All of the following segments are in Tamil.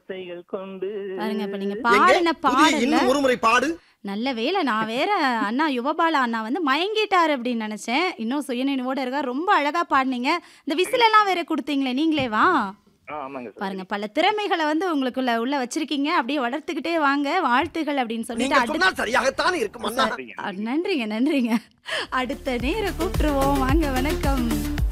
ஆசைகள் கொண்டு பாருங்க இப்ப நீங்க எங்க பாடின புதிய பாடல இன்னும் ஒரு முறை பாடு நல்ல வேலை நான் வேற அண்ணா யுவபாலா அண்ணா வந்து மயங்கிட்டாரு அப்படின்னு நினைச்சேன் இன்னும் சுயநினைவோட இருக்கா ரொம்ப அழகா பாடினீங்க இந்த விசில் எல்லாம் வேற கொடுத்தீங்களே நீங்களே வா ஆ, ஆமாங்க சார் பாருங்க பல திறமைகளை வந்து உங்களுக்குள்ள உள்ள வச்சிருக்கீங்க அப்படியே வளர்த்துக்கிட்டே வாங்க வாழ்த்துகள் அப்படின்னு சொல்லிட்டு நீங்க அடுத்த சொன்னால் சரியாகத்தான் இருக்கும் அண்ணா சரிங்க. அ, நன்றிங்க நன்றிங்க அடுத்த நேர கூப்பிட்டுருவோம் வாங்க வணக்கம்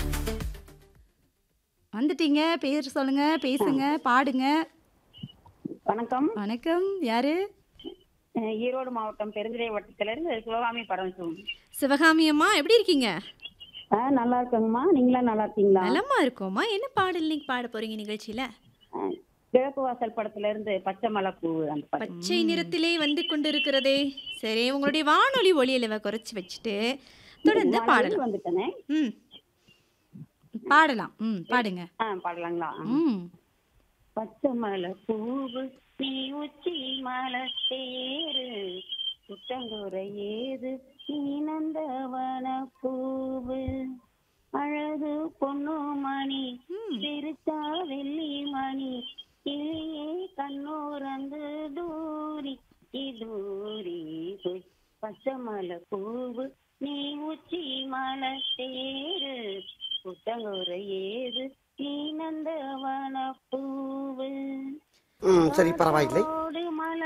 வந்துட்டீங்க பேர் சொல்லுங்க பேசுங்க பாடுங்க வணக்கம் வணக்கம் யாரு அஹ் ஈரோடு மாவட்டம் பெருந்துறை வட்டத்திலிருந்து சிவகாமி பரமசிவம் சிவகாமி அம்மா எப்படி இருக்கீங்க ஆ நல்லா இருக்கேங்கம்மா நீங்களா நல்லா இருக்கீங்களா நலமா இருக்கோமா என்ன பாடல் நீங்க பாட போறீங்க நிகழ்ச்சியில அஹ் கிழக்கு வாசல் படத்துல இருந்து பச்சை மலை பூ அந்த பாட்டு பச்சை நிறத்திலே வந்து கொண்டிருக்கிறதே சரி உங்களுடைய வானொலி ஒளியளவை குறைச்சு வச்சுட்டு தொடர்ந்து நான் பாடலாம் வெளிய வந்துட்டேனே ம் பாடலாம் ம் பாடுங்க ஆ பாடலாங்களா ம் பச்சை மலை பூவு நீ உச்சி மலை தேரு குட்டங்குறை ஏது நீ நந்தவன பூவு அழகு பொண்ணு மணி சிரிச்சா வெள்ளி மணி கிளியே கண்ணோரந்து தூரி தூரி போய் பச்சை மலை பூவு நீ உச்சி மலை தேரு குட்டங்குறை ஏது நீ நந்தவன பூவு ம் சரி பரவாயில்லை ஓடு